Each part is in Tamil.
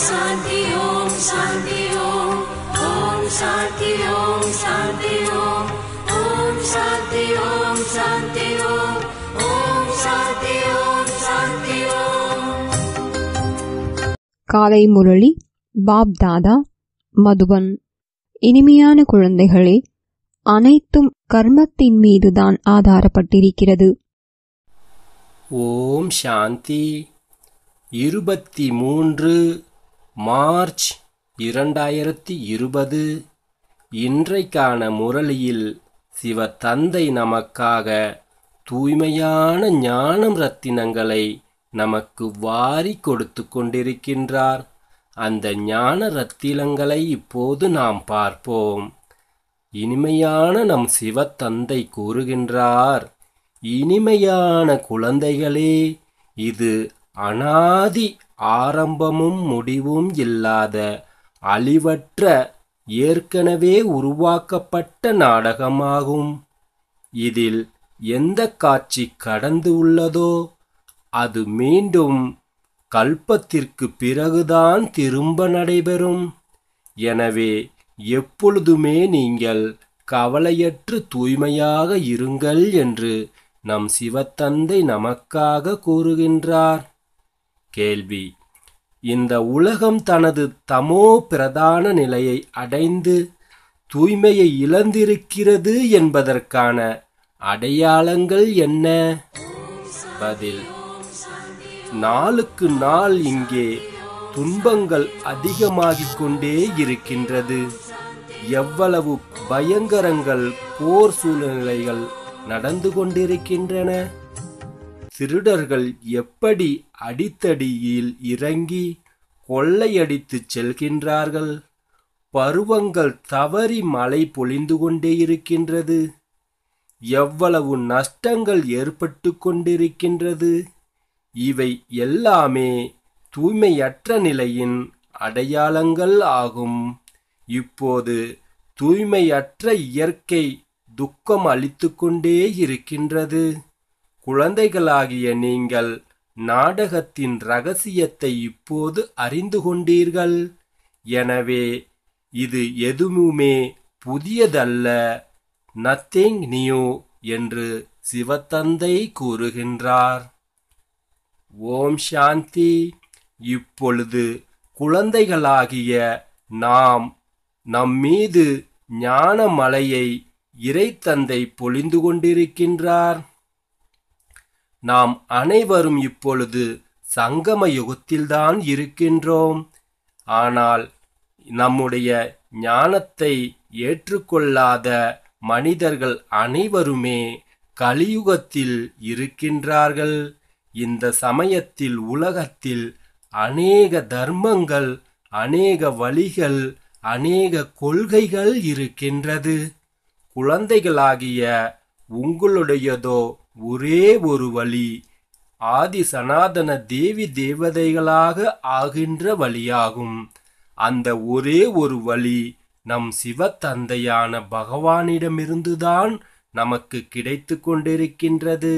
शान्ति ॐ शान्ति ॐ ॐ शान्ति ॐ शान्ति ॐ ॐ शान्ति ॐ शान्ति ॐ ॐ शान्ति ॐ शान्ति ॐ காலை முரளி பாப் தாதா மதுபன் இனிமையான குழந்தைகளே அனைத்தும் கர்மத்தின் மீதுதான் ஆதாரப்பட்டிருக்கிறது ஓம் சாந்தி இருபத்தி மூன்று மார்ச் இரண்டாயிரத்தி இருபது இன்றைக்கான முரளியில் சிவ தந்தை நமக்காக தூய்மையான ஞானம் ரத்தினங்களை நமக்கு வாரி கொடுத்து கொண்டிருக்கின்றார் அந்த ஞான ரத்தினங்களை இப்போது நாம் பார்ப்போம் இனிமையான நம் சிவத்தந்தை கூறுகின்றார் இனிமையான குழந்தைகளே இது அனாதி ஆரம்பமும் முடிவும் இல்லாத அழிவற்ற ஏற்கனவே உருவாக்கப்பட்ட நாடகமாகும் இதில் எந்த காட்சி கடந்து உள்ளதோ அது மீண்டும் கல்பத்திற்கு பிறகுதான் திரும்ப நடைபெறும் எனவே எப்பொழுதுமே நீங்கள் கவலையற்று தூய்மையாக இருங்கள் என்று நம் சிவத்தந்தை நமக்காக கூறுகின்றார் கேள்வி இந்த உலகம் தனது தமோ பிரதான நிலையை அடைந்து தூய்மையை இழந்திருக்கிறது என்பதற்கான அடையாளங்கள் என்ன பதில் நாளுக்கு நாள் இங்கே துன்பங்கள் அதிகமாகிக் கொண்டே இருக்கின்றது எவ்வளவு பயங்கரங்கள் போர் சூழ்நிலைகள் நடந்து கொண்டிருக்கின்றன திருடர்கள் எப்படி அடித்தடியில் இறங்கி கொள்ளையடித்துச் செல்கின்றார்கள் பருவங்கள் தவறி மழை பொழிந்து கொண்டே இருக்கின்றது எவ்வளவு நஷ்டங்கள் ஏற்பட்டு கொண்டிருக்கின்றது இவை எல்லாமே தூய்மையற்ற நிலையின் அடையாளங்கள் ஆகும் இப்போது தூய்மையற்ற இயற்கை துக்கம் அளித்து கொண்டே இருக்கின்றது குழந்தைகளாகிய நீங்கள் நாடகத்தின் ரகசியத்தை இப்போது அறிந்து கொண்டீர்கள் எனவே இது எதுவுமே புதியதல்ல நத்திங் நியூ என்று சிவத்தந்தை கூறுகின்றார் ஓம் சாந்தி இப்பொழுது குழந்தைகளாகிய நாம் நம்மீது ஞான மலையை இறைத்தந்தை பொழிந்து கொண்டிருக்கின்றார் நாம் அனைவரும் இப்பொழுது சங்கம யுகத்தில்தான் இருக்கின்றோம் ஆனால் நம்முடைய ஞானத்தை ஏற்றுக்கொள்ளாத மனிதர்கள் அனைவருமே கலியுகத்தில் இருக்கின்றார்கள் இந்த சமயத்தில் உலகத்தில் அநேக தர்மங்கள் அநேக வழிகள் அநேக கொள்கைகள் இருக்கின்றது குழந்தைகளாகிய உங்களுடையதோ ஒரே ஒரு வழி ஆதி சனாதன தேவி தேவதைகளாக ஆகின்ற வழியாகும் அந்த ஒரே ஒரு வழி நம் சிவத்தந்தையான பகவானிடமிருந்துதான் நமக்கு கிடைத்து கொண்டிருக்கின்றது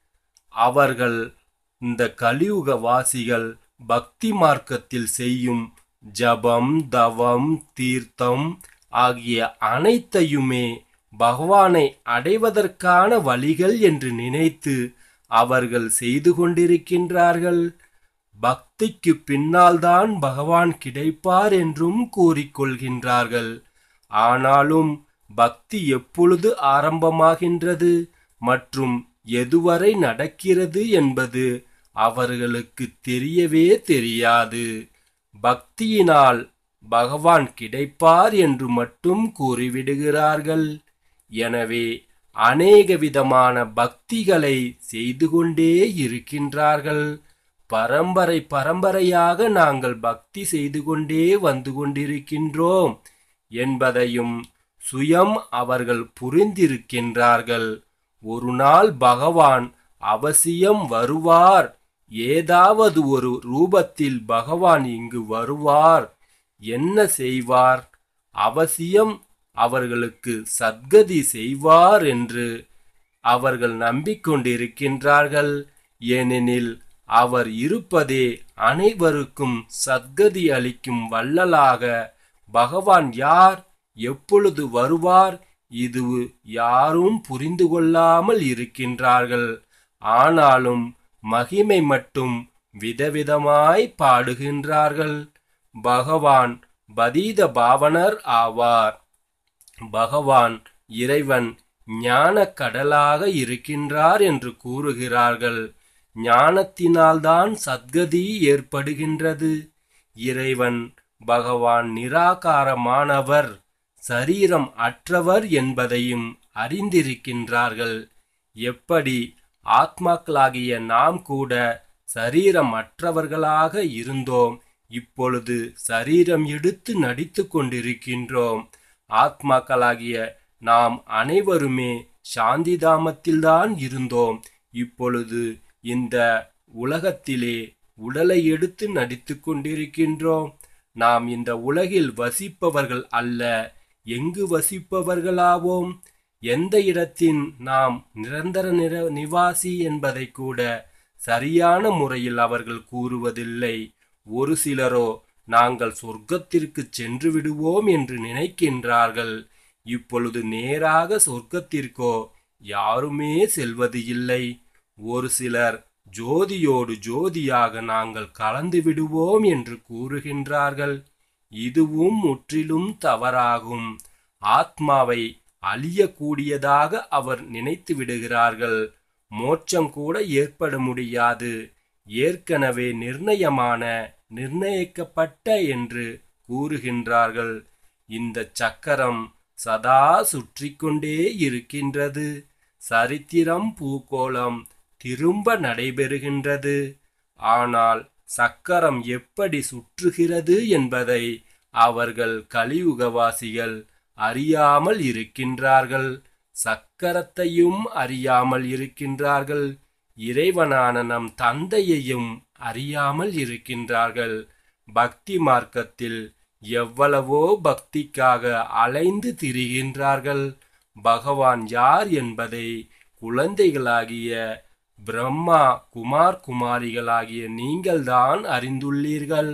அவர்கள் இந்த கலியுக வாசிகள் பக்தி மார்க்கத்தில் செய்யும் ஜபம் தவம் தீர்த்தம் ஆகிய அனைத்தையுமே பகவானை அடைவதற்கான வழிகள் என்று நினைத்து அவர்கள் செய்து கொண்டிருக்கின்றார்கள் பக்திக்கு பின்னால்தான் பகவான் கிடைப்பார் என்றும் கூறிக்கொள்கின்றார்கள் ஆனாலும் பக்தி எப்பொழுது ஆரம்பமாகின்றது மற்றும் எதுவரை நடக்கிறது என்பது அவர்களுக்கு தெரியவே தெரியாது பக்தியினால் பகவான் கிடைப்பார் என்று மட்டும் கூறிவிடுகிறார்கள் எனவே அநேக விதமான பக்திகளை செய்து கொண்டே இருக்கின்றார்கள் பரம்பரை பரம்பரையாக நாங்கள் பக்தி செய்து கொண்டே வந்து கொண்டிருக்கின்றோம் என்பதையும் சுயம் அவர்கள் புரிந்திருக்கின்றார்கள் ஒரு நாள் பகவான் அவசியம் வருவார் ஏதாவது ஒரு ரூபத்தில் பகவான் இங்கு வருவார் என்ன செய்வார் அவசியம் அவர்களுக்கு சத்கதி செய்வார் என்று அவர்கள் நம்பிக்கொண்டிருக்கின்றார்கள் ஏனெனில் அவர் இருப்பதே அனைவருக்கும் சத்கதி அளிக்கும் வள்ளலாக பகவான் யார் எப்பொழுது வருவார் இது யாரும் புரிந்து கொள்ளாமல் இருக்கின்றார்கள் ஆனாலும் மகிமை மட்டும் விதவிதமாய் பாடுகின்றார்கள் பகவான் பதீத பாவனர் ஆவார் பகவான் இறைவன் ஞான கடலாக இருக்கின்றார் என்று கூறுகிறார்கள் ஞானத்தினால்தான் சத்கதி ஏற்படுகின்றது இறைவன் பகவான் நிராகாரமானவர் சரீரம் அற்றவர் என்பதையும் அறிந்திருக்கின்றார்கள் எப்படி ஆத்மாக்களாகிய நாம் கூட சரீரம் அற்றவர்களாக இருந்தோம் இப்பொழுது சரீரம் எடுத்து நடித்து கொண்டிருக்கின்றோம் ஆத்மாக்களாகிய நாம் அனைவருமே சாந்திதாமத்தில்தான் இருந்தோம் இப்பொழுது இந்த உலகத்திலே உடலை எடுத்து நடித்து கொண்டிருக்கின்றோம் நாம் இந்த உலகில் வசிப்பவர்கள் அல்ல எங்கு வசிப்பவர்களாவோம் எந்த இடத்தின் நாம் நிரந்தர நிர நிவாசி என்பதை கூட சரியான முறையில் அவர்கள் கூறுவதில்லை ஒரு சிலரோ நாங்கள் சொர்க்கத்திற்கு சென்று விடுவோம் என்று நினைக்கின்றார்கள் இப்பொழுது நேராக சொர்க்கத்திற்கோ யாருமே செல்வது இல்லை ஒரு சிலர் ஜோதியோடு ஜோதியாக நாங்கள் கலந்து விடுவோம் என்று கூறுகின்றார்கள் இதுவும் முற்றிலும் தவறாகும் ஆத்மாவை அழியக்கூடியதாக அவர் நினைத்து விடுகிறார்கள் மோட்சம் கூட ஏற்பட முடியாது ஏற்கனவே நிர்ணயமான நிர்ணயிக்கப்பட்ட என்று கூறுகின்றார்கள் இந்த சக்கரம் சதா சுற்றி கொண்டே இருக்கின்றது சரித்திரம் பூகோளம் திரும்ப நடைபெறுகின்றது ஆனால் சக்கரம் எப்படி சுற்றுகிறது என்பதை அவர்கள் கலியுகவாசிகள் அறியாமல் இருக்கின்றார்கள் சக்கரத்தையும் அறியாமல் இருக்கின்றார்கள் இறைவனான நம் தந்தையையும் அறியாமல் இருக்கின்றார்கள் பக்தி மார்க்கத்தில் எவ்வளவோ பக்திக்காக அலைந்து திரிகின்றார்கள் பகவான் யார் என்பதை குழந்தைகளாகிய பிரம்மா குமார் குமாரிகளாகிய நீங்கள்தான் அறிந்துள்ளீர்கள்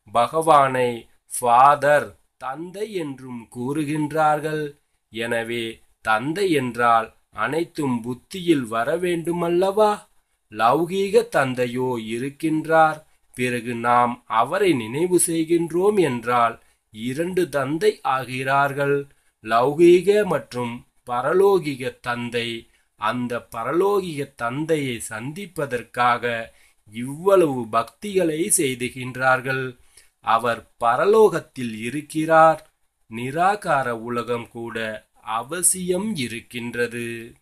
பகவானை ஃபாதர் தந்தை என்றும் கூறுகின்றார்கள் எனவே தந்தை என்றால் அனைத்தும் புத்தியில் வர வேண்டுமல்லவா லௌகீக தந்தையோ இருக்கின்றார் பிறகு நாம் அவரை நினைவு செய்கின்றோம் என்றால் இரண்டு தந்தை ஆகிறார்கள் லௌகீக மற்றும் பரலோகிக தந்தை அந்த பரலோகிக தந்தையை சந்திப்பதற்காக இவ்வளவு பக்திகளை செய்துகின்றார்கள் அவர் பரலோகத்தில் இருக்கிறார் நிராகார உலகம் கூட அவசியம் இருக்கின்றது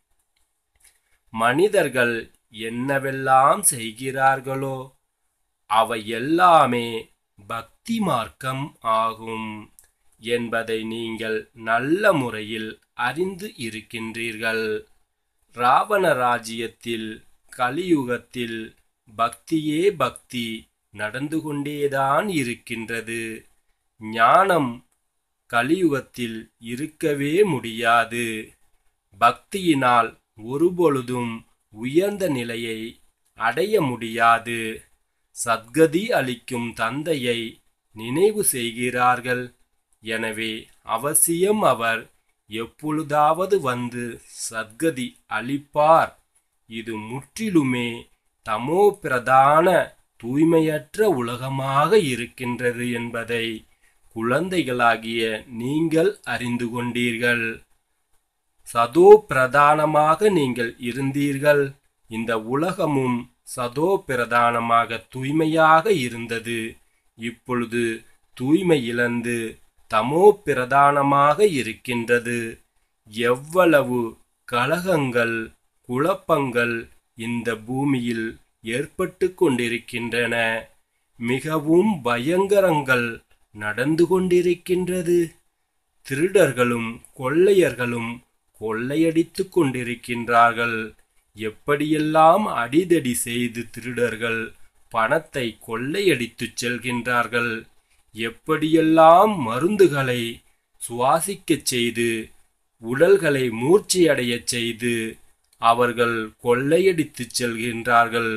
மனிதர்கள் என்னவெல்லாம் செய்கிறார்களோ அவை எல்லாமே பக்தி மார்க்கம் ஆகும் என்பதை நீங்கள் நல்ல முறையில் அறிந்து இருக்கின்றீர்கள் ராவண ராஜ்யத்தில் கலியுகத்தில் பக்தியே பக்தி நடந்து கொண்டேதான் இருக்கின்றது ஞானம் கலியுகத்தில் இருக்கவே முடியாது பக்தியினால் ஒருபொழுதும் உயர்ந்த நிலையை அடைய முடியாது சத்கதி அளிக்கும் தந்தையை நினைவு செய்கிறார்கள் எனவே அவசியம் அவர் எப்பொழுதாவது வந்து சத்கதி அளிப்பார் இது முற்றிலுமே தமோ பிரதான தூய்மையற்ற உலகமாக இருக்கின்றது என்பதை குழந்தைகளாகிய நீங்கள் அறிந்து கொண்டீர்கள் சதோ பிரதானமாக நீங்கள் இருந்தீர்கள் இந்த உலகமும் சதோ பிரதானமாக தூய்மையாக இருந்தது இப்பொழுது தூய்மை இழந்து தமோ பிரதானமாக இருக்கின்றது எவ்வளவு கலகங்கள் குழப்பங்கள் இந்த பூமியில் ஏற்பட்டு கொண்டிருக்கின்றன மிகவும் பயங்கரங்கள் நடந்து கொண்டிருக்கின்றது திருடர்களும் கொள்ளையர்களும் கொள்ளையடித்துக் கொண்டிருக்கின்றார்கள் எப்படியெல்லாம் அடிதடி செய்து திருடர்கள் பணத்தை கொள்ளையடித்துச் செல்கின்றார்கள் எப்படியெல்லாம் மருந்துகளை சுவாசிக்கச் செய்து உடல்களை மூர்ச்சியடையச் செய்து அவர்கள் கொள்ளையடித்துச் செல்கின்றார்கள்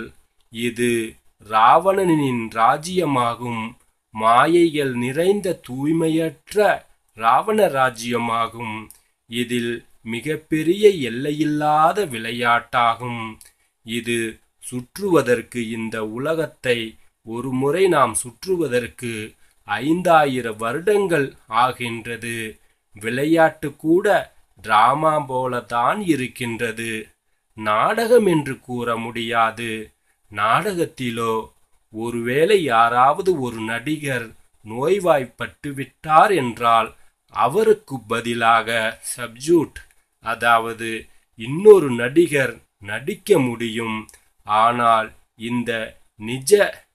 இது ராவணனின் ராஜ்யமாகும் மாயைகள் நிறைந்த தூய்மையற்ற ராவண ராஜ்யமாகும் இதில் மிகப்பெரிய எல்லையில்லாத விளையாட்டாகும் இது சுற்றுவதற்கு இந்த உலகத்தை ஒரு முறை நாம் சுற்றுவதற்கு ஐந்தாயிரம் வருடங்கள் ஆகின்றது விளையாட்டு கூட டிராமா போலதான் இருக்கின்றது நாடகம் என்று கூற முடியாது நாடகத்திலோ ஒருவேளை யாராவது ஒரு நடிகர் நோய்வாய்ப்பட்டு விட்டார் என்றால் அவருக்கு பதிலாக சப்ஜூட் அதாவது இன்னொரு நடிகர் நடிக்க முடியும் ஆனால் இந்த நிஜ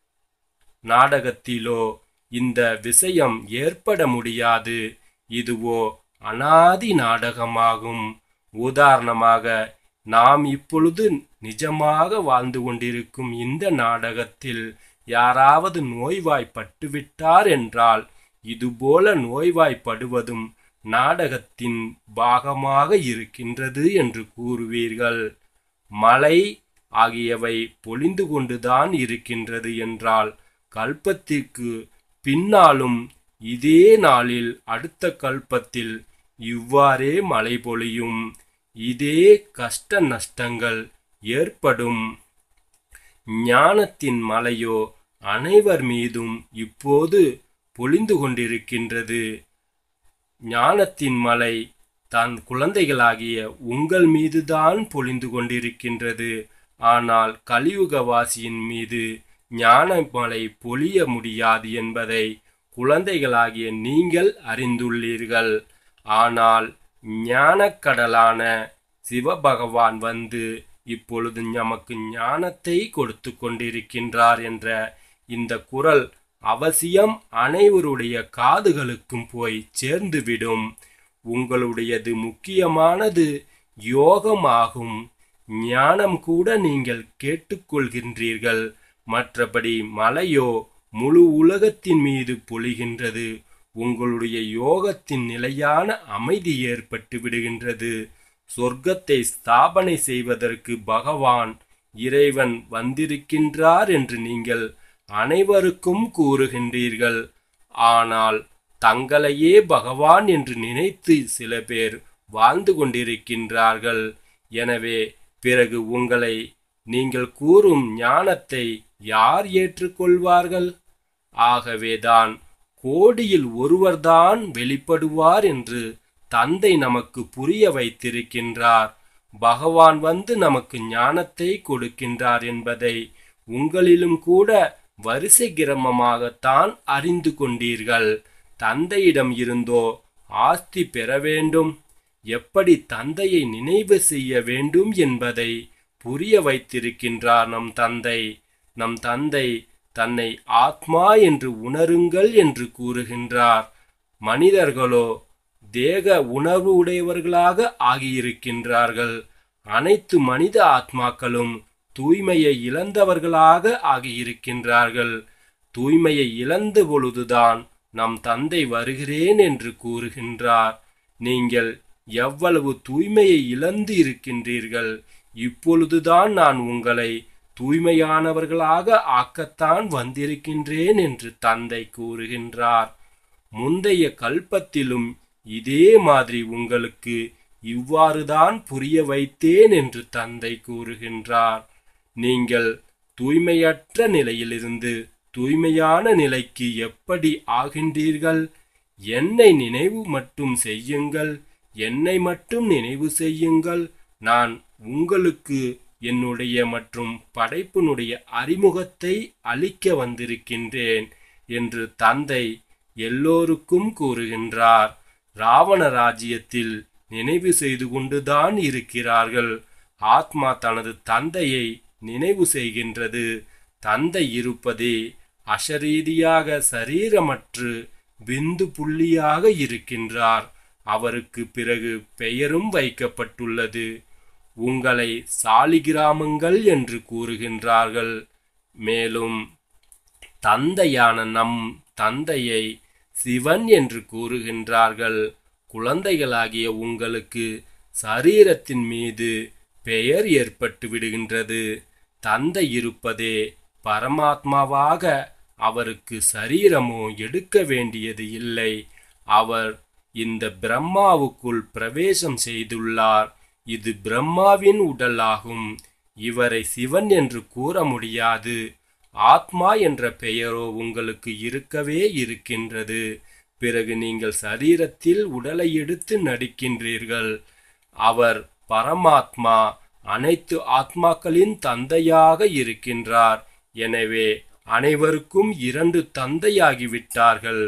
நாடகத்திலோ இந்த விஷயம் ஏற்பட முடியாது இதுவோ அனாதி நாடகமாகும் உதாரணமாக நாம் இப்பொழுது நிஜமாக வாழ்ந்து கொண்டிருக்கும் இந்த நாடகத்தில் யாராவது நோய்வாய்ப்பட்டு விட்டார் என்றால் இதுபோல நோய்வாய்ப்படுவதும் நாடகத்தின் பாகமாக இருக்கின்றது என்று கூறுவீர்கள் மழை ஆகியவை பொழிந்து கொண்டுதான் இருக்கின்றது என்றால் கல்பத்திற்கு பின்னாலும் இதே நாளில் அடுத்த கல்பத்தில் இவ்வாறே மழை பொழியும் இதே கஷ்ட நஷ்டங்கள் ஏற்படும் ஞானத்தின் மலையோ அனைவர் மீதும் இப்போது பொழிந்து கொண்டிருக்கின்றது ஞானத்தின் மலை தன் குழந்தைகளாகிய உங்கள் மீதுதான் பொழிந்து கொண்டிருக்கின்றது ஆனால் கலியுகவாசியின் மீது ஞான மலை பொழிய முடியாது என்பதை குழந்தைகளாகிய நீங்கள் அறிந்துள்ளீர்கள் ஆனால் ஞானக்கடலான சிவபகவான் வந்து இப்பொழுது நமக்கு ஞானத்தை கொடுத்து கொண்டிருக்கின்றார் என்ற இந்த குரல் அவசியம் அனைவருடைய காதுகளுக்கும் போய் சேர்ந்துவிடும் உங்களுடையது முக்கியமானது யோகமாகும் ஞானம் கூட நீங்கள் கேட்டுக்கொள்கின்றீர்கள் மற்றபடி மலையோ முழு உலகத்தின் மீது பொழிகின்றது உங்களுடைய யோகத்தின் நிலையான அமைதி ஏற்பட்டு விடுகின்றது சொர்க்கத்தை ஸ்தாபனை செய்வதற்கு பகவான் இறைவன் வந்திருக்கின்றார் என்று நீங்கள் அனைவருக்கும் கூறுகின்றீர்கள் ஆனால் தங்களையே பகவான் என்று நினைத்து சில பேர் வாழ்ந்து கொண்டிருக்கின்றார்கள் எனவே பிறகு உங்களை நீங்கள் கூறும் ஞானத்தை யார் ஏற்றுக்கொள்வார்கள் ஆகவேதான் கோடியில் ஒருவர்தான் வெளிப்படுவார் என்று தந்தை நமக்கு புரிய வைத்திருக்கின்றார் பகவான் வந்து நமக்கு ஞானத்தை கொடுக்கின்றார் என்பதை உங்களிலும் கூட வரிசை கிரமமாகத்தான் அறிந்து கொண்டீர்கள் தந்தையிடம் இருந்தோ ஆஸ்தி பெற வேண்டும் எப்படி தந்தையை நினைவு செய்ய வேண்டும் என்பதை புரிய வைத்திருக்கின்றார் நம் தந்தை நம் தந்தை தன்னை ஆத்மா என்று உணருங்கள் என்று கூறுகின்றார் மனிதர்களோ தேக உணர்வு உடையவர்களாக ஆகியிருக்கின்றார்கள் அனைத்து மனித ஆத்மாக்களும் தூய்மையை இழந்தவர்களாக ஆகியிருக்கின்றார்கள் தூய்மையை இழந்த பொழுதுதான் நம் தந்தை வருகிறேன் என்று கூறுகின்றார் நீங்கள் எவ்வளவு தூய்மையை இழந்து இருக்கின்றீர்கள் இப்பொழுதுதான் நான் உங்களை தூய்மையானவர்களாக ஆக்கத்தான் வந்திருக்கின்றேன் என்று தந்தை கூறுகின்றார் முந்தைய கல்பத்திலும் இதே மாதிரி உங்களுக்கு இவ்வாறுதான் புரிய வைத்தேன் என்று தந்தை கூறுகின்றார் நீங்கள் தூய்மையற்ற நிலையிலிருந்து தூய்மையான நிலைக்கு எப்படி ஆகின்றீர்கள் என்னை நினைவு மட்டும் செய்யுங்கள் என்னை மட்டும் நினைவு செய்யுங்கள் நான் உங்களுக்கு என்னுடைய மற்றும் படைப்பினுடைய அறிமுகத்தை அளிக்க வந்திருக்கின்றேன் என்று தந்தை எல்லோருக்கும் கூறுகின்றார் ராவண ராஜ்யத்தில் நினைவு செய்து கொண்டுதான் இருக்கிறார்கள் ஆத்மா தனது தந்தையை நினைவு செய்கின்றது தந்தை இருப்பதே அசரீதியாக சரீரமற்று விந்து புள்ளியாக இருக்கின்றார் அவருக்கு பிறகு பெயரும் வைக்கப்பட்டுள்ளது உங்களை சாலிகிராமங்கள் என்று கூறுகின்றார்கள் மேலும் தந்தையான நம் தந்தையை சிவன் என்று கூறுகின்றார்கள் குழந்தைகளாகிய உங்களுக்கு சரீரத்தின் மீது பெயர் ஏற்பட்டு விடுகின்றது தந்தை இருப்பதே பரமாத்மாவாக அவருக்கு சரீரமோ எடுக்க வேண்டியது இல்லை அவர் இந்த பிரம்மாவுக்குள் பிரவேசம் செய்துள்ளார் இது பிரம்மாவின் உடலாகும் இவரை சிவன் என்று கூற முடியாது ஆத்மா என்ற பெயரோ உங்களுக்கு இருக்கவே இருக்கின்றது பிறகு நீங்கள் சரீரத்தில் உடலை எடுத்து நடிக்கின்றீர்கள் அவர் பரமாத்மா அனைத்து ஆத்மாக்களின் தந்தையாக இருக்கின்றார் எனவே அனைவருக்கும் இரண்டு தந்தையாகிவிட்டார்கள்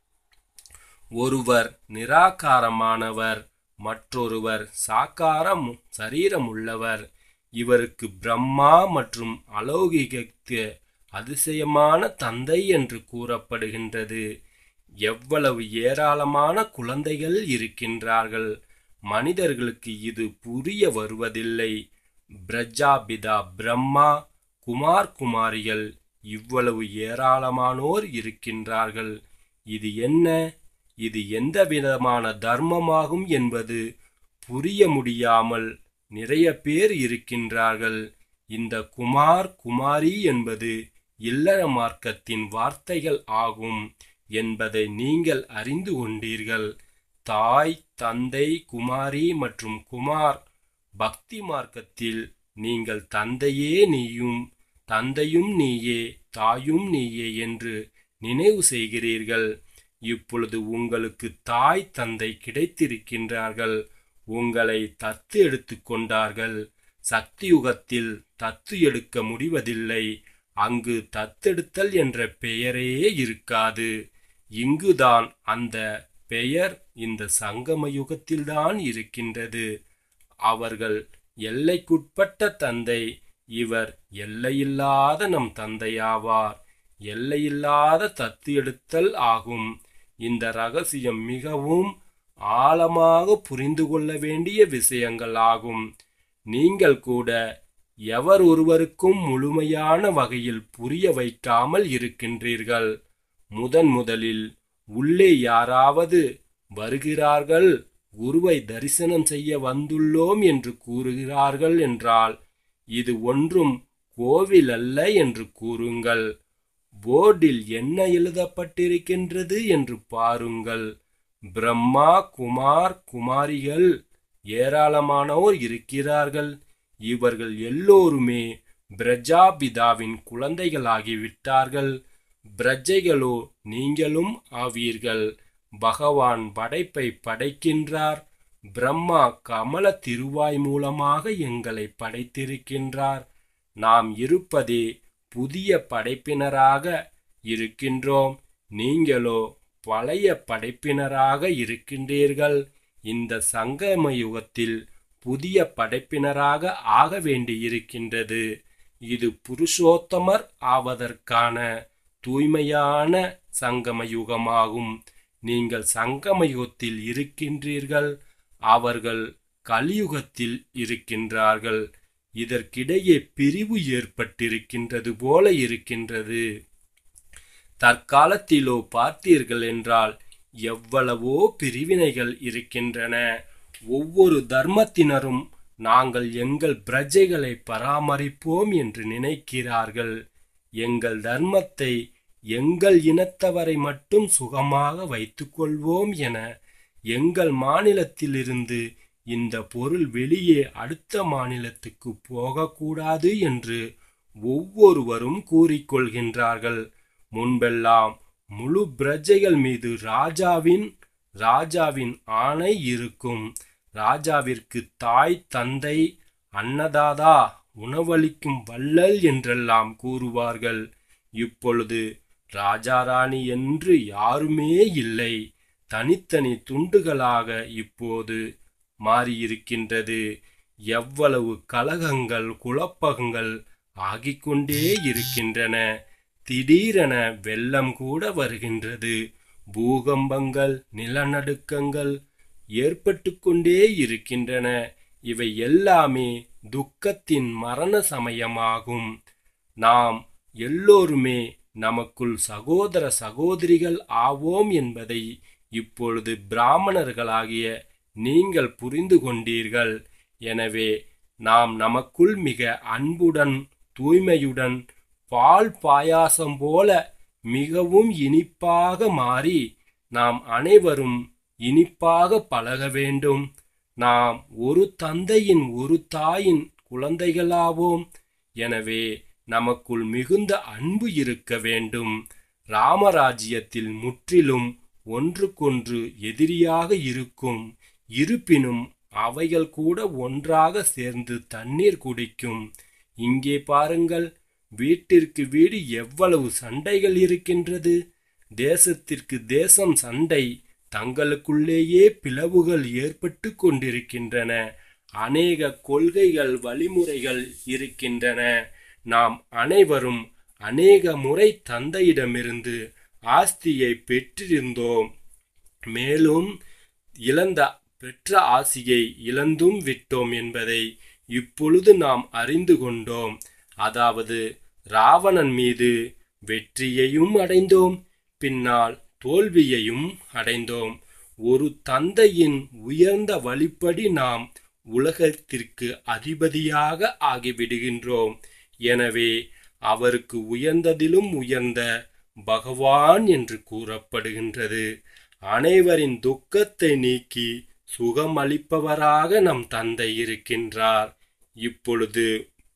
ஒருவர் நிராகாரமானவர் மற்றொருவர் சாக்காரம் சரீரமுள்ளவர் இவருக்கு பிரம்மா மற்றும் அலௌகிகத்து அதிசயமான தந்தை என்று கூறப்படுகின்றது எவ்வளவு ஏராளமான குழந்தைகள் இருக்கின்றார்கள் மனிதர்களுக்கு இது புரிய வருவதில்லை பிரஜாபிதா பிரம்மா குமார் குமாரிகள் இவ்வளவு ஏராளமானோர் இருக்கின்றார்கள் இது என்ன இது எந்த விதமான தர்மமாகும் என்பது புரிய முடியாமல் நிறைய பேர் இருக்கின்றார்கள் இந்த குமார் குமாரி என்பது இல்லற மார்க்கத்தின் வார்த்தைகள் ஆகும் என்பதை நீங்கள் அறிந்து கொண்டீர்கள் தாய் தந்தை குமாரி மற்றும் குமார் பக்தி மார்க்கத்தில் நீங்கள் தந்தையே நீயும் தந்தையும் நீயே தாயும் நீயே என்று நினைவு செய்கிறீர்கள் இப்பொழுது உங்களுக்கு தாய் தந்தை கிடைத்திருக்கின்றார்கள் உங்களை தத்து எடுத்து கொண்டார்கள் சக்தி யுகத்தில் தத்து எடுக்க முடிவதில்லை அங்கு தத்தெடுத்தல் என்ற பெயரே இருக்காது இங்குதான் அந்த பெயர் இந்த சங்கம யுகத்தில்தான் இருக்கின்றது அவர்கள் எல்லைக்குட்பட்ட தந்தை இவர் எல்லையில்லாத நம் தந்தையாவார் எல்லையில்லாத தத்து எடுத்தல் ஆகும் இந்த ரகசியம் மிகவும் ஆழமாக புரிந்து கொள்ள வேண்டிய விஷயங்கள் ஆகும் நீங்கள் கூட எவர் ஒருவருக்கும் முழுமையான வகையில் புரிய வைக்காமல் இருக்கின்றீர்கள் முதன் முதலில் உள்ளே யாராவது வருகிறார்கள் குருவை தரிசனம் செய்ய வந்துள்ளோம் என்று கூறுகிறார்கள் என்றால் இது ஒன்றும் கோவில் அல்ல என்று கூறுங்கள் போர்டில் என்ன எழுதப்பட்டிருக்கின்றது என்று பாருங்கள் பிரம்மா குமார் குமாரிகள் ஏராளமானோர் இருக்கிறார்கள் இவர்கள் எல்லோருமே பிரஜாபிதாவின் குழந்தைகளாகிவிட்டார்கள் பிரஜைகளோ நீங்களும் ஆவீர்கள் பகவான் படைப்பை படைக்கின்றார் பிரம்மா கமல திருவாய் மூலமாக எங்களை படைத்திருக்கின்றார் நாம் இருப்பதே புதிய படைப்பினராக இருக்கின்றோம் நீங்களோ பழைய படைப்பினராக இருக்கின்றீர்கள் இந்த சங்கம யுகத்தில் புதிய படைப்பினராக ஆக வேண்டியிருக்கின்றது இது புருஷோத்தமர் ஆவதற்கான தூய்மையான சங்கம யுகமாகும் நீங்கள் சங்கம யுகத்தில் இருக்கின்றீர்கள் அவர்கள் கலியுகத்தில் இருக்கின்றார்கள் இதற்கிடையே பிரிவு ஏற்பட்டிருக்கின்றது போல இருக்கின்றது தற்காலத்திலோ பார்த்தீர்கள் என்றால் எவ்வளவோ பிரிவினைகள் இருக்கின்றன ஒவ்வொரு தர்மத்தினரும் நாங்கள் எங்கள் பிரஜைகளை பராமரிப்போம் என்று நினைக்கிறார்கள் எங்கள் தர்மத்தை எங்கள் இனத்தவரை மட்டும் சுகமாக வைத்துக்கொள்வோம் என எங்கள் மாநிலத்திலிருந்து இந்த பொருள் வெளியே அடுத்த மாநிலத்துக்கு போகக்கூடாது என்று ஒவ்வொருவரும் கூறிக்கொள்கின்றார்கள் முன்பெல்லாம் முழு பிரஜைகள் மீது ராஜாவின் ராஜாவின் ஆணை இருக்கும் ராஜாவிற்கு தாய் தந்தை அன்னதாதா உணவளிக்கும் வள்ளல் என்றெல்லாம் கூறுவார்கள் இப்பொழுது ராஜாராணி என்று யாருமே இல்லை தனித்தனி துண்டுகளாக இப்போது மாறியிருக்கின்றது எவ்வளவு கலகங்கள் குழப்பங்கள் ஆகிக்கொண்டே இருக்கின்றன திடீரென வெள்ளம் கூட வருகின்றது பூகம்பங்கள் நிலநடுக்கங்கள் ஏற்பட்டு கொண்டே இருக்கின்றன இவை எல்லாமே துக்கத்தின் மரண சமயமாகும் நாம் எல்லோருமே நமக்குள் சகோதர சகோதரிகள் ஆவோம் என்பதை இப்பொழுது பிராமணர்களாகிய நீங்கள் புரிந்து கொண்டீர்கள் எனவே நாம் நமக்குள் மிக அன்புடன் தூய்மையுடன் பால் பாயாசம் போல மிகவும் இனிப்பாக மாறி நாம் அனைவரும் இனிப்பாக பழக வேண்டும் நாம் ஒரு தந்தையின் ஒரு தாயின் குழந்தைகளாவோம் எனவே நமக்குள் மிகுந்த அன்பு இருக்க வேண்டும் ராமராஜ்யத்தில் முற்றிலும் ஒன்றுக்கொன்று எதிரியாக இருக்கும் இருப்பினும் அவைகள் கூட ஒன்றாக சேர்ந்து தண்ணீர் குடிக்கும் இங்கே பாருங்கள் வீட்டிற்கு வீடு எவ்வளவு சண்டைகள் இருக்கின்றது தேசத்திற்கு தேசம் சண்டை தங்களுக்குள்ளேயே பிளவுகள் ஏற்பட்டு கொண்டிருக்கின்றன அநேக கொள்கைகள் வழிமுறைகள் இருக்கின்றன நாம் அனைவரும் அநேக முறை தந்தையிடமிருந்து ஆஸ்தியை பெற்றிருந்தோம் மேலும் இழந்த பெற்ற ஆசியை இழந்தும் விட்டோம் என்பதை இப்பொழுது நாம் அறிந்து கொண்டோம் அதாவது ராவணன் மீது வெற்றியையும் அடைந்தோம் பின்னால் தோல்வியையும் அடைந்தோம் ஒரு தந்தையின் உயர்ந்த வழிப்படி நாம் உலகத்திற்கு அதிபதியாக ஆகிவிடுகின்றோம் எனவே அவருக்கு உயர்ந்ததிலும் உயர்ந்த பகவான் என்று கூறப்படுகின்றது அனைவரின் துக்கத்தை நீக்கி சுகம் அளிப்பவராக நம் தந்தை இருக்கின்றார் இப்பொழுது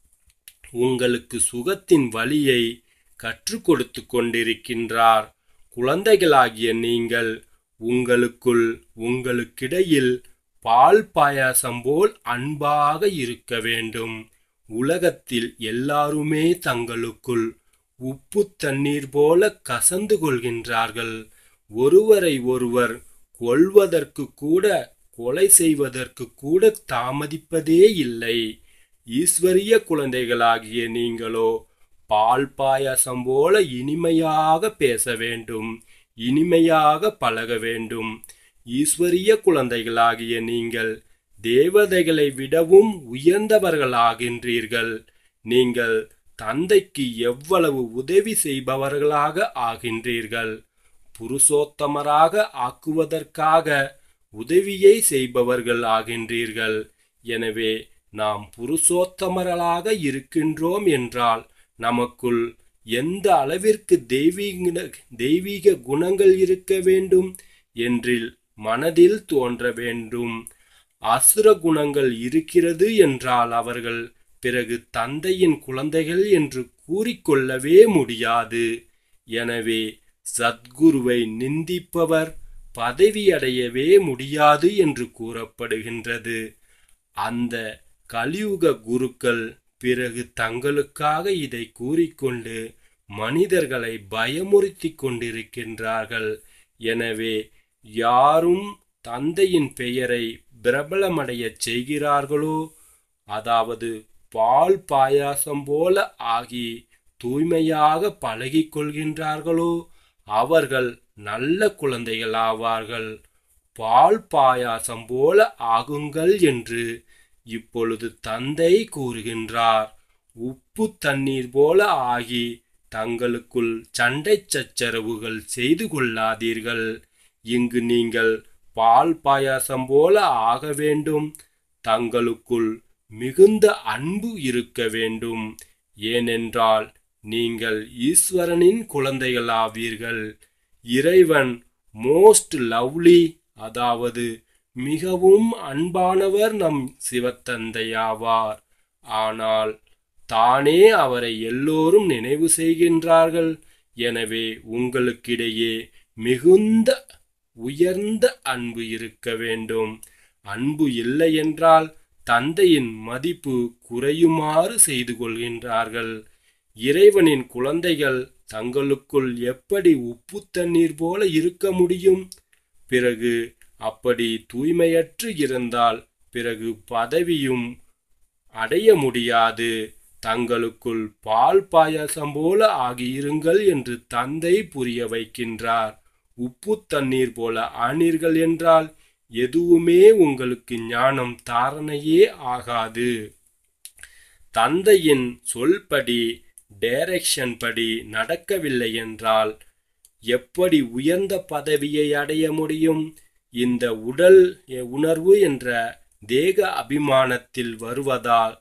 உங்களுக்கு சுகத்தின் வழியை கற்றுக் கொடுத்து கொண்டிருக்கின்றார் குழந்தைகளாகிய நீங்கள் உங்களுக்குள் உங்களுக்கிடையில் பால் பாயாசம் போல் அன்பாக இருக்க வேண்டும் உலகத்தில் எல்லாருமே தங்களுக்குள் உப்பு தண்ணீர் போல கசந்து கொள்கின்றார்கள் ஒருவரை ஒருவர் கொல்வதற்கு கூட கொலை செய்வதற்கு கூட தாமதிப்பதே இல்லை ஈஸ்வரிய குழந்தைகளாகிய நீங்களோ பால் பாயாசம் போல இனிமையாக பேச வேண்டும் இனிமையாக பழக வேண்டும் ஈஸ்வரிய குழந்தைகளாகிய நீங்கள் தேவதைகளை விடவும் உயர்ந்தவர்களாகின்றீர்கள் நீங்கள் தந்தைக்கு எவ்வளவு உதவி செய்பவர்களாக ஆகின்றீர்கள் புருஷோத்தமராக ஆக்குவதற்காக உதவியை செய்பவர்கள் ஆகின்றீர்கள் எனவே நாம் புருஷோத்தமர்களாக இருக்கின்றோம் என்றால் நமக்குள் எந்த அளவிற்கு தெய்வீக தெய்வீக குணங்கள் இருக்க வேண்டும் என்றில் மனதில் தோன்ற வேண்டும் அசுர குணங்கள் இருக்கிறது என்றால் அவர்கள் பிறகு தந்தையின் குழந்தைகள் என்று கூறிக்கொள்ளவே முடியாது எனவே சத்குருவை நிந்திப்பவர் பதவியடையவே முடியாது என்று கூறப்படுகின்றது அந்த கலியுக குருக்கள் பிறகு தங்களுக்காக இதை கூறிக்கொண்டு மனிதர்களை பயமுறுத்தி கொண்டிருக்கின்றார்கள் எனவே யாரும் தந்தையின் பெயரை பிரபலமடையச் செய்கிறார்களோ அதாவது பால் பாயாசம் போல ஆகி தூய்மையாக பழகிக் கொள்கின்றார்களோ அவர்கள் நல்ல குழந்தைகள் ஆவார்கள் பால் பாயாசம் போல ஆகுங்கள் என்று இப்பொழுது தந்தை கூறுகின்றார் உப்பு தண்ணீர் போல ஆகி தங்களுக்குள் சண்டை சச்சரவுகள் செய்து கொள்ளாதீர்கள் இங்கு நீங்கள் பால் பாயாசம் போல ஆக வேண்டும் தங்களுக்குள் மிகுந்த அன்பு இருக்க வேண்டும் ஏனென்றால் நீங்கள் ஈஸ்வரனின் குழந்தைகளாவீர்கள் இறைவன் மோஸ்ட் லவ்லி அதாவது மிகவும் அன்பானவர் நம் சிவத்தந்தையாவார் ஆனால் தானே அவரை எல்லோரும் நினைவு செய்கின்றார்கள் எனவே உங்களுக்கிடையே மிகுந்த உயர்ந்த அன்பு இருக்க வேண்டும் அன்பு இல்லை என்றால் தந்தையின் மதிப்பு குறையுமாறு செய்து கொள்கின்றார்கள் இறைவனின் குழந்தைகள் தங்களுக்குள் எப்படி உப்பு தண்ணீர் போல இருக்க முடியும் பிறகு அப்படி தூய்மையற்று இருந்தால் பிறகு பதவியும் அடைய முடியாது தங்களுக்குள் பால் பாயாசம் போல ஆகியிருங்கள் என்று தந்தை புரிய வைக்கின்றார் உப்பு தண்ணீர் போல ஆனீர்கள் என்றால் எதுவுமே உங்களுக்கு ஞானம் தாரணையே ஆகாது தந்தையின் சொல்படி டைரக்ஷன் படி நடக்கவில்லை என்றால் எப்படி உயர்ந்த பதவியை அடைய முடியும் இந்த உடல் உணர்வு என்ற தேக அபிமானத்தில் வருவதால்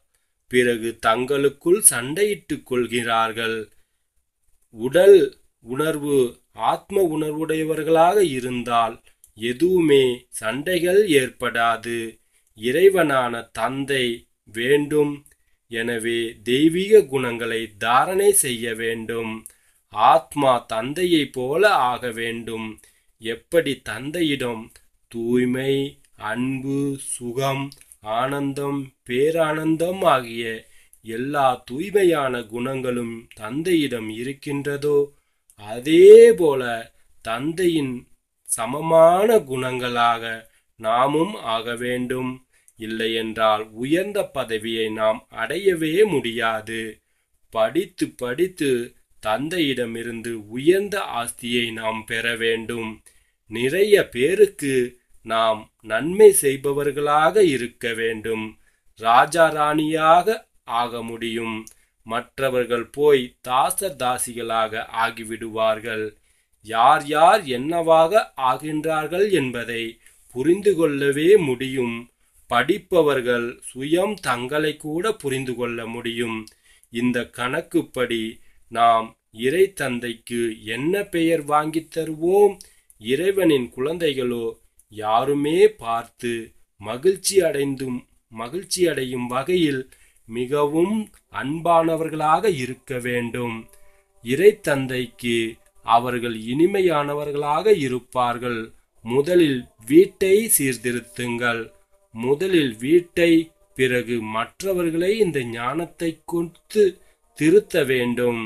பிறகு தங்களுக்குள் சண்டையிட்டுக் கொள்கிறார்கள் உடல் உணர்வு ஆத்ம உணர்வுடையவர்களாக இருந்தால் எதுவுமே சண்டைகள் ஏற்படாது இறைவனான தந்தை வேண்டும் எனவே தெய்வீக குணங்களை தாரணை செய்ய வேண்டும் ஆத்மா தந்தையைப் போல ஆக வேண்டும் எப்படி தந்தையிடம் தூய்மை அன்பு சுகம் ஆனந்தம் பேரானந்தம் ஆகிய எல்லா தூய்மையான குணங்களும் தந்தையிடம் இருக்கின்றதோ அதேபோல தந்தையின் சமமான குணங்களாக நாமும் ஆக வேண்டும் இல்லையென்றால் உயர்ந்த பதவியை நாம் அடையவே முடியாது படித்து படித்து தந்தையிடமிருந்து உயர்ந்த ஆஸ்தியை நாம் பெற வேண்டும் நிறைய பேருக்கு நாம் நன்மை செய்பவர்களாக இருக்க வேண்டும் ராஜா ராணியாக ஆக முடியும் மற்றவர்கள் போய் தாசர் தாசிகளாக ஆகிவிடுவார்கள் யார் யார் என்னவாக ஆகின்றார்கள் என்பதை புரிந்து கொள்ளவே முடியும் படிப்பவர்கள் சுயம் தங்களை கூட புரிந்து கொள்ள முடியும் இந்த கணக்குப்படி நாம் இறை தந்தைக்கு என்ன பெயர் வாங்கித் தருவோம் இறைவனின் குழந்தைகளோ யாருமே பார்த்து மகிழ்ச்சி அடைந்தும் மகிழ்ச்சி அடையும் வகையில் மிகவும் அன்பானவர்களாக இருக்க வேண்டும் இறை தந்தைக்கு அவர்கள் இனிமையானவர்களாக இருப்பார்கள் முதலில் வீட்டை சீர்திருத்துங்கள் முதலில் வீட்டை பிறகு மற்றவர்களை இந்த ஞானத்தை கொடுத்து திருத்த வேண்டும்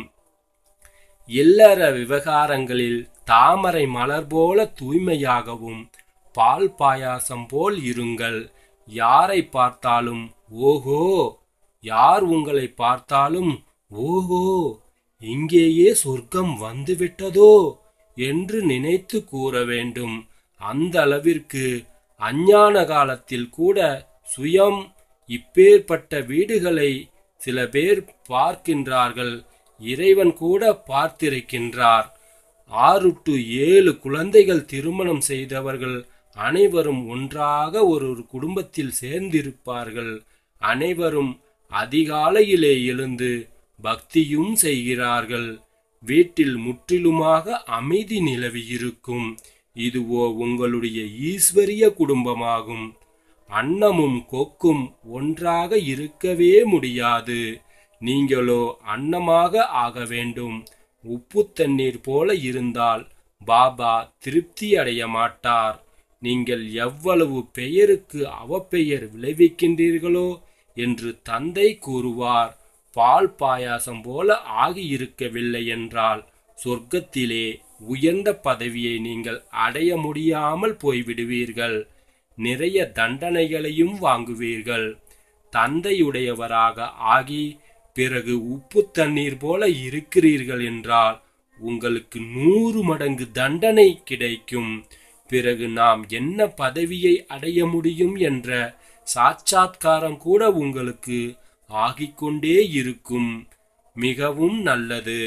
இல்லற விவகாரங்களில் தாமரை மலர் போல தூய்மையாகவும் பால் பாயாசம் போல் இருங்கள் யாரை பார்த்தாலும் ஓஹோ யார் உங்களை பார்த்தாலும் ஓஹோ இங்கேயே சொர்க்கம் வந்துவிட்டதோ என்று நினைத்து கூற வேண்டும் அந்த அளவிற்கு அஞ்ஞான காலத்தில் கூட சுயம் இப்பேற்பட்ட வீடுகளை சில பேர் பார்க்கின்றார்கள் இறைவன் கூட பார்த்திருக்கின்றார் ஆறு டு ஏழு குழந்தைகள் திருமணம் செய்தவர்கள் அனைவரும் ஒன்றாக ஒரு ஒரு குடும்பத்தில் சேர்ந்திருப்பார்கள் அனைவரும் அதிகாலையிலே எழுந்து பக்தியும் செய்கிறார்கள் வீட்டில் முற்றிலுமாக அமைதி நிலவியிருக்கும் இதுவோ உங்களுடைய ஈஸ்வரிய குடும்பமாகும் அன்னமும் கொக்கும் ஒன்றாக இருக்கவே முடியாது நீங்களோ அன்னமாக ஆக வேண்டும் உப்பு தண்ணீர் போல இருந்தால் பாபா திருப்தி அடைய மாட்டார் நீங்கள் எவ்வளவு பெயருக்கு அவப்பெயர் விளைவிக்கின்றீர்களோ என்று தந்தை கூறுவார் பால் பாயாசம் போல ஆகியிருக்கவில்லை என்றால் சொர்க்கத்திலே உயர்ந்த பதவியை நீங்கள் அடைய முடியாமல் போய்விடுவீர்கள் நிறைய தண்டனைகளையும் வாங்குவீர்கள் தந்தையுடையவராக ஆகி பிறகு உப்பு தண்ணீர் போல இருக்கிறீர்கள் என்றால் உங்களுக்கு நூறு மடங்கு தண்டனை கிடைக்கும் பிறகு நாம் என்ன பதவியை அடைய முடியும் என்ற சாட்சாத்காரம் கூட உங்களுக்கு ஆகிக்கொண்டே இருக்கும் மிகவும் நல்லது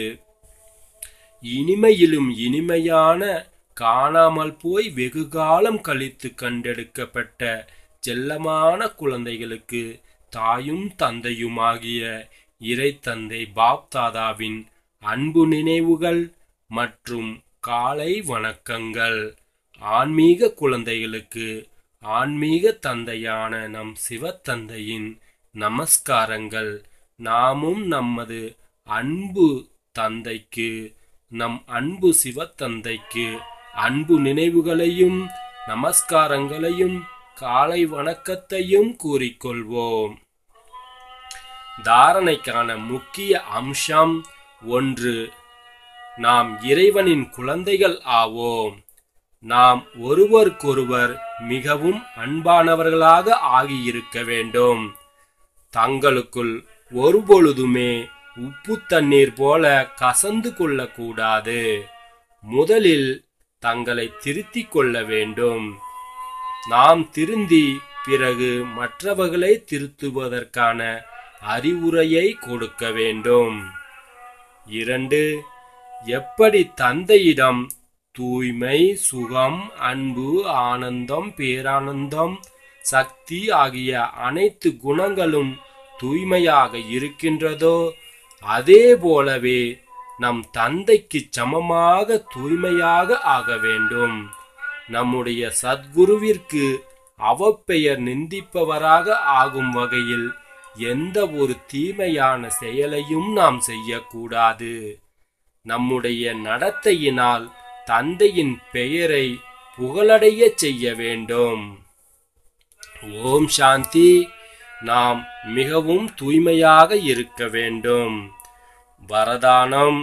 இனிமையிலும் இனிமையான காணாமல் போய் வெகு காலம் கழித்து கண்டெடுக்கப்பட்ட செல்லமான குழந்தைகளுக்கு தாயும் தந்தையுமாகிய இறை தந்தை பாப்தாதாவின் அன்பு நினைவுகள் மற்றும் காலை வணக்கங்கள் ஆன்மீக குழந்தைகளுக்கு ஆன்மீக தந்தையான நம் சிவத்தந்தையின் நமஸ்காரங்கள் நாமும் நமது அன்பு தந்தைக்கு நம் அன்பு சிவத்தந்தைக்கு அன்பு நினைவுகளையும் நமஸ்காரங்களையும் காலை வணக்கத்தையும் கூறிக்கொள்வோம் தாரணைக்கான முக்கிய அம்சம் ஒன்று நாம் இறைவனின் குழந்தைகள் ஆவோம் நாம் ஒருவருக்கொருவர் மிகவும் அன்பானவர்களாக ஆகியிருக்க வேண்டும் தங்களுக்குள் ஒருபொழுதுமே உப்பு தண்ணீர் போல கசந்து கொள்ளக்கூடாது முதலில் தங்களை திருத்திக் கொள்ள வேண்டும் நாம் திருந்தி பிறகு மற்றவர்களை திருத்துவதற்கான அறிவுரையை கொடுக்க வேண்டும் இரண்டு எப்படி தந்தையிடம் தூய்மை சுகம் அன்பு ஆனந்தம் பேரானந்தம் சக்தி ஆகிய அனைத்து குணங்களும் தூய்மையாக இருக்கின்றதோ அதே போலவே நம் தந்தைக்கு சமமாக தூய்மையாக ஆக வேண்டும் நம்முடைய சத்குருவிற்கு அவப்பெயர் நிந்திப்பவராக ஆகும் வகையில் எந்த ஒரு தீமையான செயலையும் நாம் செய்யக்கூடாது நம்முடைய நடத்தையினால் தந்தையின் பெயரை புகழடைய செய்ய வேண்டும் ஓம் சாந்தி நாம் மிகவும் தூய்மையாக இருக்க வேண்டும் வரதானம்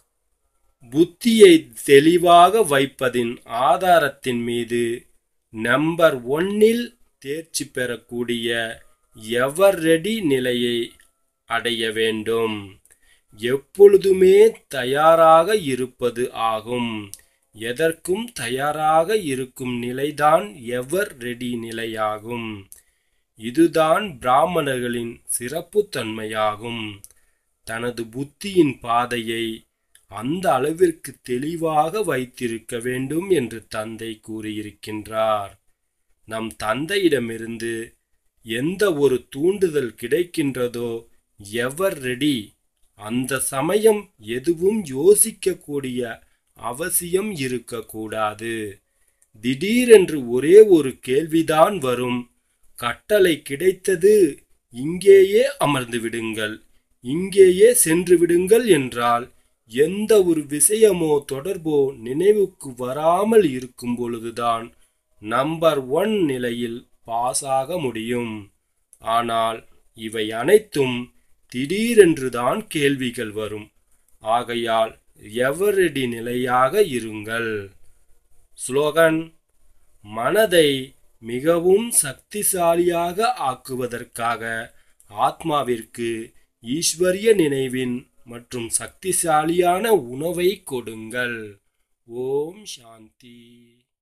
புத்தியை தெளிவாக வைப்பதின் ஆதாரத்தின் மீது நம்பர் ஒன்னில் தேர்ச்சி பெறக்கூடிய எவர் ரெடி நிலையை அடைய வேண்டும் எப்பொழுதுமே தயாராக இருப்பது ஆகும் எதற்கும் தயாராக இருக்கும் நிலைதான் எவர் ரெடி நிலையாகும் இதுதான் பிராமணர்களின் சிறப்புத்தன்மையாகும் தனது புத்தியின் பாதையை அந்த அளவிற்கு தெளிவாக வைத்திருக்க வேண்டும் என்று தந்தை கூறியிருக்கின்றார் நம் தந்தையிடமிருந்து எந்த ஒரு தூண்டுதல் கிடைக்கின்றதோ எவர் ரெடி அந்த சமயம் எதுவும் யோசிக்கக்கூடிய அவசியம் இருக்கக்கூடாது திடீரென்று ஒரே ஒரு கேள்விதான் வரும் கட்டளை கிடைத்தது இங்கேயே அமர்ந்து விடுங்கள் இங்கேயே சென்று விடுங்கள் என்றால் எந்த ஒரு விஷயமோ தொடர்போ நினைவுக்கு வராமல் இருக்கும் பொழுதுதான் நம்பர் ஒன் நிலையில் பாஸாக முடியும் ஆனால் இவை அனைத்தும் திடீரென்றுதான் கேள்விகள் வரும் ஆகையால் எவரடி நிலையாக இருங்கள் ஸ்லோகன் மனதை மிகவும் சக்திசாலியாக ஆக்குவதற்காக ஆத்மாவிற்கு ஈஸ்வரிய நினைவின் மற்றும் சக்திசாலியான உணவை கொடுங்கள் ஓம் சாந்தி